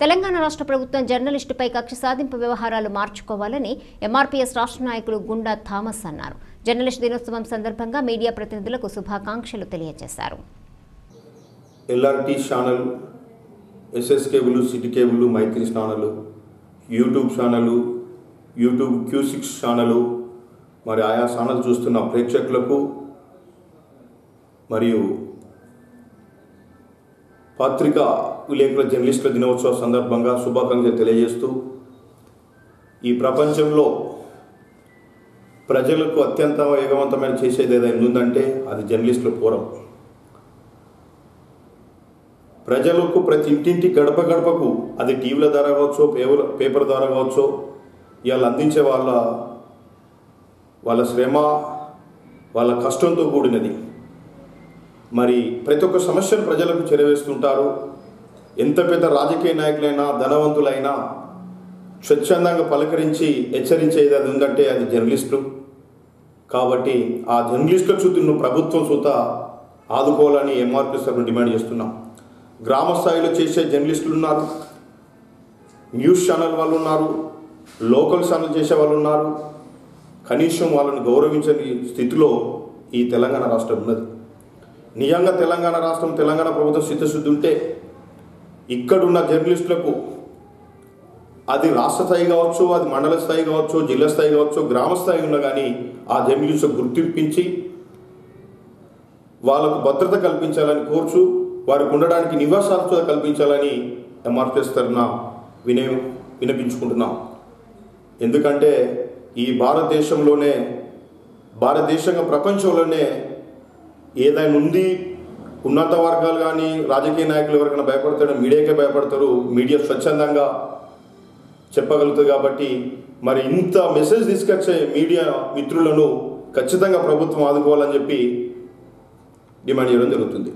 తెలంగాణ రాష్ట్ర ప్రభుత్వం జర్నలిస్టుపై కక్ష సాధింపు వ్యవహారాలు మార్చుకోవాలని ఎంఆర్పీఎస్ రాష్ట్ర నాయకులు గుండా థామస్ అన్నారు జర్నలిస్ట్ దినోత్సవం సందర్భంగా మీడియా ప్రతినిధులకు శుభాకాంక్షలు తెలియజేశారు LRT channel SS cable city cable Maitri channel YouTube channel YouTube Q six channel మరి ఆయా ఛానల్ చూస్తున్న ప్రేక్షకులకు మరియు పత్రికా విలేకరుల జర్నలిస్టుల దినోత్సవ సందర్భంగా శుభాకాంక్షలు తెలియజేస్తూ ఈ ప్రపంచంలో ప్రజలకు అత్యంత వేగవంతమైన చేసేది ఏదైనా ఉందంటే అది జర్నలిస్టుల పూరం ప్రజలకు ప్రతి ఇంటింటి గడప గడపకు అది టీవీల ద్వారా కావచ్చు పేపర్ పేపర్ ద్వారా కావచ్చు ఇవాళ అందించే వాళ్ళ వాళ్ళ శ్రమ వాళ్ళ కష్టంతో కూడినది మరి ప్రతి ఒక్క సమస్యను ప్రజలకు చేరవేస్తుంటారు ఎంత పెద్ద రాజకీయ నాయకులైనా ధనవంతులైనా స్వచ్ఛందంగా పలకరించి హెచ్చరించేది అది ఉందంటే అది జర్నలిస్టులు కాబట్టి ఆ జర్నలిస్టుల చుట్టూ ప్రభుత్వం సుత ఆదుకోవాలని ఎంఆర్పీ తరఫున డిమాండ్ చేస్తున్నాం గ్రామ స్థాయిలో చేసే జర్నలిస్టులు ఉన్నారు న్యూస్ ఛానల్ వాళ్ళు ఉన్నారు లోకల్ ఛానల్ చేసే వాళ్ళు ఉన్నారు కనీసం వాళ్ళని గౌరవించని స్థితిలో ఈ తెలంగాణ రాష్ట్రం ఉన్నది నిజంగా తెలంగాణ రాష్ట్రం తెలంగాణ ప్రభుత్వం చిత్తశుద్ధి ఉంటే ఇక్కడున్న జర్నలిస్టులకు అది రాష్ట్ర స్థాయి కావచ్చు అది మండల స్థాయి కావచ్చు జిల్లా స్థాయి కావచ్చు గ్రామ స్థాయి ఉన్నా కానీ ఆ జర్నలిస్టులకు గుర్తింపించి వాళ్ళకు భద్రత కల్పించాలని కోర్చు వారికి ఉండడానికి నివాసాలు కూడా కల్పించాలని ఎంఆర్పిఎస్ తరఫున వినే వినిపించుకుంటున్నాం ఎందుకంటే ఈ భారతదేశంలోనే భారతదేశంగా ప్రపంచంలోనే ఏదైనా ఉంది ఉన్నత వర్గాలు కానీ రాజకీయ నాయకులు ఎవరికైనా భయపడతారో మీడియాకే భయపడతారు మీడియా స్వచ్ఛందంగా చెప్పగలుగుతుంది కాబట్టి మరి ఇంత మెసేజ్ తీసుకొచ్చే మీడియా మిత్రులను ఖచ్చితంగా ప్రభుత్వం ఆదుకోవాలని చెప్పి డిమాండ్ చేయడం జరుగుతుంది